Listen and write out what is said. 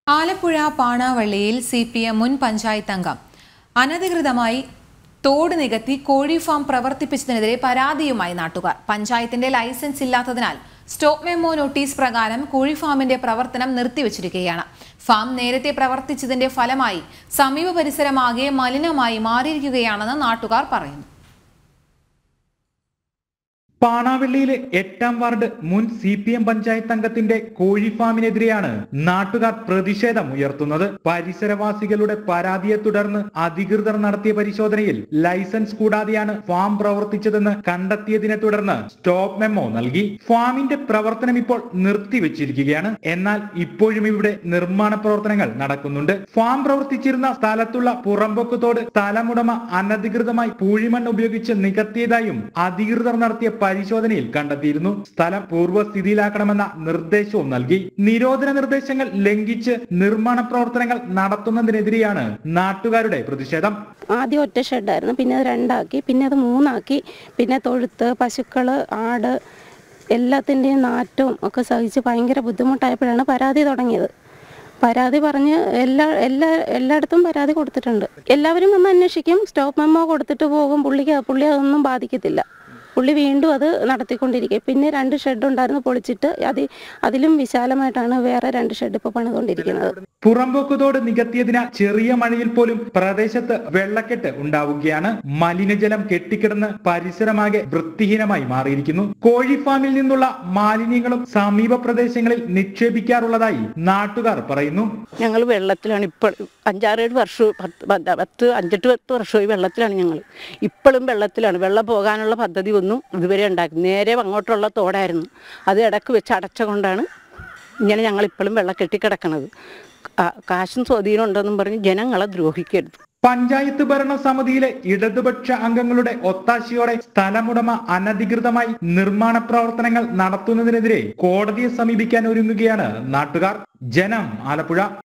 ആലപ്പുഴ പാണാവള്ളിയിൽ C P M മുൻ പഞ്ചായത്ത് അംഗം അനധികൃതമായി തോട് നികത്തി കോഴി ഫാം പ്രവർത്തിപ്പിച്ചതിനെതിരെ പരാതിയുമായി നാട്ടുകാർ പഞ്ചായത്തിന്റെ ലൈസൻസ് ഇല്ലാത്തതിനാൽ സ്റ്റോപ്പ് മെമ്മോ നോട്ടീസ് പ്രകാരം കോഴി ഫാമിന്റെ പ്രവർത്തനം നിർത്തിവച്ചിരിക്കുകയാണ് ഫാം നേരത്തെ പ്രവർത്തിച്ചതിന്റെ ഫലമായി സമീപ പരിസരമാകെ മലിനമായി മാറിയിരിക്കുകയാണെന്ന് നാട്ടുകാർ പറയുന്നു പാണാവള്ളിയിലെ എട്ടാം വാർഡ് മുൻ സി പി എം പഞ്ചായത്ത് അംഗത്തിന്റെ കോഴി ഫാമിനെതിരെയാണ് നാട്ടുകാർ പ്രതിഷേധം ഉയർത്തുന്നത് പരിസരവാസികളുടെ പരാതിയെ തുടർന്ന് അധികൃതർ നടത്തിയ പരിശോധനയിൽ ലൈസൻസ് കൂടാതെയാണ് ഫാം പ്രവർത്തിച്ചതെന്ന് കണ്ടെത്തിയതിനെ തുടർന്ന് സ്റ്റോപ്പ് മെമ്മോ നൽകി ഫാമിന്റെ പ്രവർത്തനം ഇപ്പോൾ നിർത്തിവെച്ചിരിക്കുകയാണ് എന്നാൽ ഇപ്പോഴും ഇവിടെ നിർമ്മാണ പ്രവർത്തനങ്ങൾ നടക്കുന്നുണ്ട് ഫാം പ്രവർത്തിച്ചിരുന്ന സ്ഥലത്തുള്ള പുറമ്പോക്ക് തോട് സ്ഥലമുടമ അനധികൃതമായി പൂഴിമണ്ണ് ഉപയോഗിച്ച് നികത്തിയതായും അധികൃതർ നടത്തിയ പരിശോധനയിൽ കണ്ടെത്തിയിരുന്നു സ്ഥലം പൂർവ്വസ്ഥിതിയിലാക്കണമെന്ന നിർദ്ദേശവും നൽകി നിരോധന നിർദ്ദേശങ്ങൾ ലംഘിച്ച് നിർമ്മാണ പ്രവർത്തനങ്ങൾ നടത്തുന്നതിനെതിരെയാണ് നാട്ടുകാരുടെ പ്രതിഷേധം ആദ്യം ഒറ്റ ഷെഡായിരുന്നു പിന്നെ അത് രണ്ടാക്കി പിന്നെ അത് മൂന്നാക്കി പിന്നെ തൊഴുത്ത് പശുക്കൾ ആട് എല്ലാത്തിൻ്റെയും നാറ്റവും ഒക്കെ സഹിച്ച് ഭയങ്കര ബുദ്ധിമുട്ടായപ്പോഴാണ് പരാതി തുടങ്ങിയത് പരാതി പറഞ്ഞ് എല്ലാ എല്ലാ എല്ലായിടത്തും പരാതി കൊടുത്തിട്ടുണ്ട് എല്ലാവരും വന്ന് അന്വേഷിക്കും സ്റ്റോപ്പ് മെമ്മോ കൊടുത്തിട്ട് പോകും പുള്ളിക്ക് പുള്ളി അതൊന്നും ബാധിക്കത്തില്ല പുള്ളി വീണ്ടും അത് നടത്തിക്കൊണ്ടിരിക്കുക പിന്നെ രണ്ട് ഷെഡ് ഉണ്ടായിരുന്നു പൊളിച്ചിട്ട് അതി അതിലും വിശാലമായിട്ടാണ് വേറെ രണ്ട് ഷെഡ് ഇപ്പോൾ പണിതുകൊണ്ടിരിക്കുന്നത് പുറമ്പോക്ക് തോട് നികത്തിയതിനാൽ ചെറിയ മഴയിൽ പോലും പ്രദേശത്ത് വെള്ളക്കെട്ട് ഉണ്ടാവുകയാണ് മലിനജലം കെട്ടിക്കിടന്ന് പരിസരമാകെ വൃത്തിഹീനമായി മാറിയിരിക്കുന്നു കോഴി ഫാമിൽ നിന്നുള്ള മാലിന്യങ്ങളും സമീപ പ്രദേശങ്ങളിൽ നിക്ഷേപിക്കാറുള്ളതായി നാട്ടുകാർ പറയുന്നു ഞങ്ങൾ വെള്ളത്തിലാണ് ഇപ്പോൾ അഞ്ചാറേഴ് വർഷവും പത്ത് പത്ത് പത്ത് അഞ്ചെട്ട് പത്ത് വർഷമായി വെള്ളത്തിലാണ് ഞങ്ങൾ ഇപ്പോഴും വെള്ളത്തിലാണ് വെള്ളം പോകാനുള്ള പദ്ധതി ഒന്നും ഇതുവരെ ഉണ്ടാക്കി നേരെ അങ്ങോട്ടുള്ള തോടായിരുന്നു അത് ഇടക്ക് വെച്ച് അടച്ച കൊണ്ടാണ് ഇങ്ങനെ ഞങ്ങൾ ഇപ്പോഴും വെള്ളം കെട്ടിക്കിടക്കണത് കാ- കാശും സ്വാധീനം ഉണ്ടെന്നും പറഞ്ഞ് ജനങ്ങളെ ദ്രോഹിക്കരുത് പഞ്ചായത്ത് ഭരണസമിതിയിലെ ഇടതുപക്ഷ അംഗങ്ങളുടെ ഒത്താശയോടെ സ്ഥലമുടമ അനധികൃതമായി നിർമ്മാണ പ്രവർത്തനങ്ങൾ നടത്തുന്നതിനെതിരെ കോടതിയെ സമീപിക്കാൻ ഒരുങ്ങുകയാണ് നാട്ടുകാർ ജനം ആലപ്പുഴ